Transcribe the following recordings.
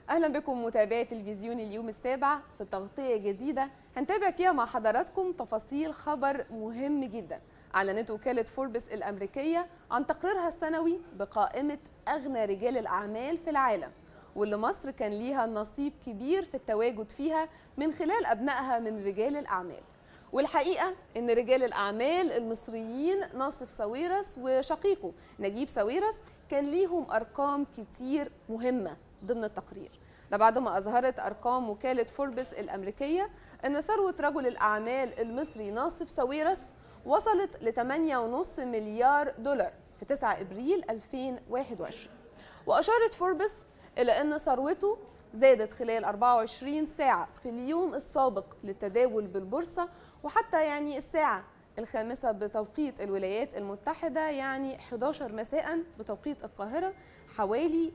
اهلا بكم متابعي تلفزيون اليوم السابع في تغطيه جديده هنتابع فيها مع حضراتكم تفاصيل خبر مهم جدا اعلنت وكاله فوربس الامريكيه عن تقريرها السنوي بقائمه اغنى رجال الاعمال في العالم واللي مصر كان ليها نصيب كبير في التواجد فيها من خلال ابنائها من رجال الاعمال والحقيقه ان رجال الاعمال المصريين ناصف ساويرس وشقيقه نجيب ساويرس كان ليهم ارقام كتير مهمه ضمن التقرير ده بعد ما أظهرت أرقام وكالة فوربس الأمريكية أن ثروة رجل الأعمال المصري ناصف ساويرس وصلت ل 8.5 مليار دولار في 9 إبريل 2021 وأشارت فوربس إلى أن ثروته زادت خلال 24 ساعة في اليوم السابق للتداول بالبورصة وحتى يعني الساعة الخامسة بتوقيت الولايات المتحدة يعني 11 مساء بتوقيت القاهرة حوالي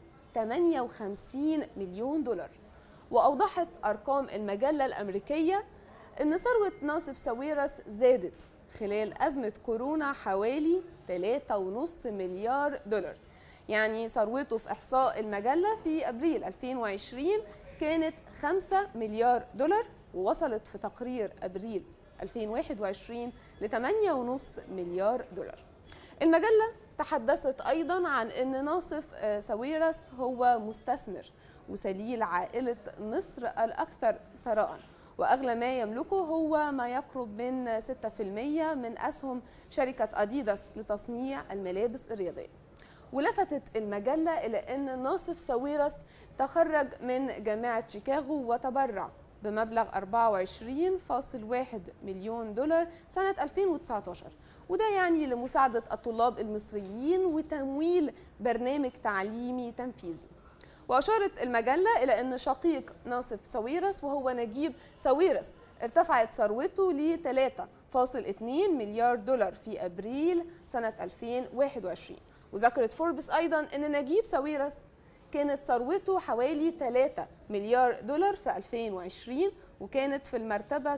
58 مليون دولار وأوضحت أرقام المجلة الأمريكية أن ثروة ناصف ساويرس زادت خلال أزمة كورونا حوالي 3.5 مليار دولار يعني ثروته في إحصاء المجلة في أبريل 2020 كانت 5 مليار دولار ووصلت في تقرير أبريل 2021 ل 8.5 مليار دولار المجلة تحدثت أيضا عن أن ناصف ساويرس هو مستثمر وسليل عائلة مصر الأكثر ثراء وأغلى ما يملكه هو ما يقرب من 6% من أسهم شركة أديداس لتصنيع الملابس الرياضية ولفتت المجلة إلى أن ناصف ساويرس تخرج من جامعة شيكاغو وتبرع بمبلغ 24.1 مليون دولار سنة 2019 وده يعني لمساعدة الطلاب المصريين وتمويل برنامج تعليمي تنفيذي وأشارت المجلة إلى أن شقيق ناصف ساويرس وهو نجيب ساويرس ارتفعت ثروته ل 3.2 مليار دولار في أبريل سنة 2021 وذكرت فوربس أيضا أن نجيب ساويرس كانت ثروته حوالي 3 مليار دولار في 2020 وكانت في المرتبة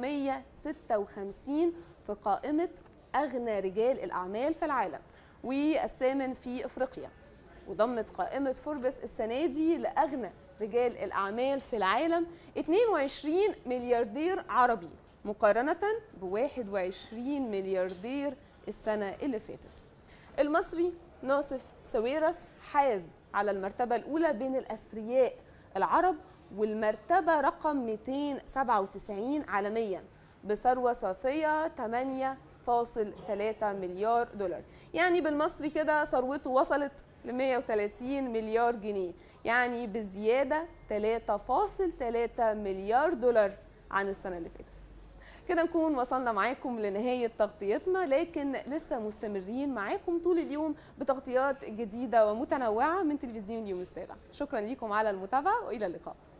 956 في قائمة أغنى رجال الأعمال في العالم والثامن في أفريقيا وضمت قائمة فوربس السنة دي لأغنى رجال الأعمال في العالم 22 ملياردير عربي مقارنة ب 21 ملياردير السنة اللي فاتت المصري ناصف ساويرس حاز على المرتبة الأولى بين الأثرياء العرب والمرتبة رقم 297 عالميا بثروة صافية 8.3 مليار دولار يعني بالمصري كده ثروته وصلت ل 130 مليار جنيه يعني بزيادة 3.3 مليار دولار عن السنة اللي فاتت كده نكون وصلنا معاكم لنهاية تغطيتنا لكن لسه مستمرين معاكم طول اليوم بتغطيات جديدة ومتنوعة من تلفزيون يوم السابع شكرا لكم على المتابعة وإلى اللقاء